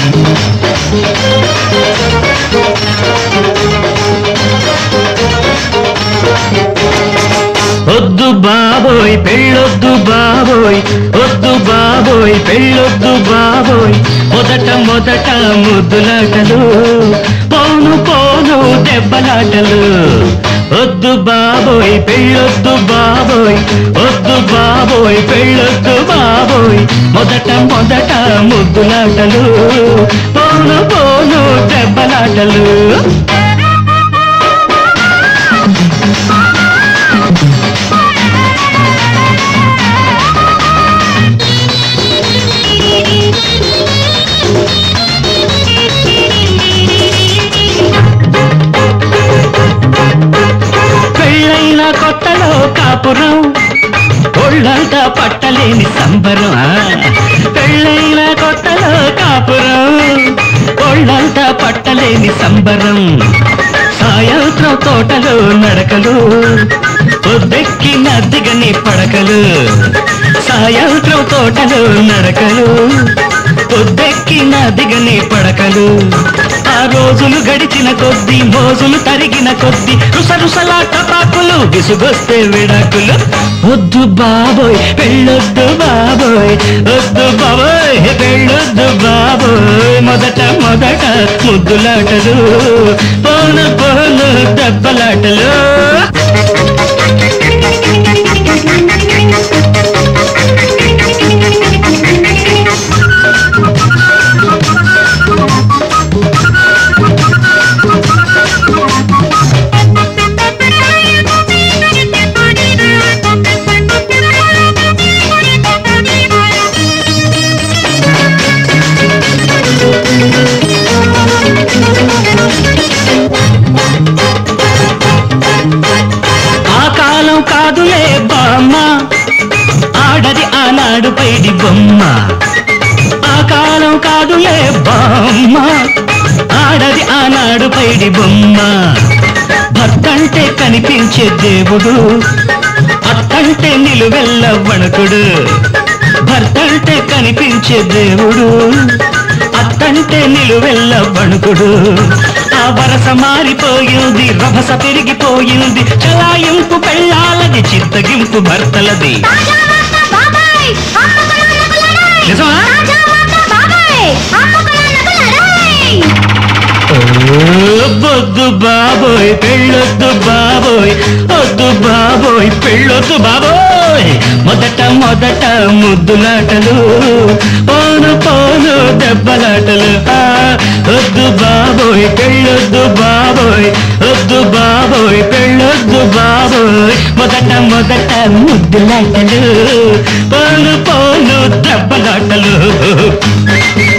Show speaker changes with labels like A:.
A: వద్దు బాబోయ్ పెళ్ళొద్దు బాబోయ్ వద్దు బాబోయ్ పెళ్ళొద్దు బాబోయ్ మొదట మొదట ముద్దులాటలు పోను పోను దెబ్బలాటలు వద్దు బాబోయ్ పెళ్ళొద్దు బాబోయ్ వద్దు బాబోయ్ పెళ్ళొద్దు బాబోయ్ మొదట మొదట ముద్దులాటలు పోను పోను దెబ్బలాటలు పెళ్ళైన కొత్తలో కాపురం ఒళ్ళంతా పట్టలేని సంబరం ఆ. పెళ్ళైన కొత్తలో కాపురం ఒళ్ళంతా పట్టలేని సంబరం సాయంత్రం తోటలో నడకలు పొద్దెక్కి నద్దిగని పడకలు సాయంత్రం తోటలో నడకలు పొద్దెక్కి నదిగని పడకలు ఆ రోజులు గడిచిన కొద్దీ మోజులు తరిగిన కొద్దీ రుసరుసలాట పాకులు విసుగొస్తే విడాకులు వద్దు బాబోయ్ పెళ్ళొద్దు బాబోయ్ వద్దు బాబోయ్ పెళ్ళొద్దు బాబోయ్ మొదట మొదట ముద్దులాటలు పోను పోను దెబ్బలాటలు ఆ కాలం కాదులే బామ్మ ఆడది ఆనాడు పైడి బొమ్మ ఆ కాలం కాదులే బామ్మ ఆడది ఆనాడు పైడి బొమ్మ భర్తంటే కనిపించే దేవుడు అత్తంటే నిలువెల్ల వణుకుడు భర్తంటే కనిపించే దేవుడు అత్తంటే నిలువెల్ల వణుకుడు ఆ వరస మారిపోయింది రభస పెరిగిపోయింది చలాయింపు పెళ్ళాలది చిత్తగింపు భర్తలది
B: బాబాయ్ అమ్మకులాన్నకు లడాయ్
A: నిజమా?
B: రాజామాత బాబాయ్ అమ్మకులాన్నకు లడాయ్
A: వద్దు బాబోయ్ పెళ్ళొద్దు బాబోయ్ వద్దు బాబోయ్ పెళ్ళొద్దు బాబోయ్ మొదట మొదట ముద్దులాటలు పోను పోను దెబ్బలాటలు ఆ, వద్దు బాబోయ్ పెళ్ళొద్దు బాబోయ్ వద్దు బాబోయ్ పెళ్ళొద్దు బాబోయ్ మొదట మొదట ముద్దులాటలు పోను పోను దెబ్బలాటలు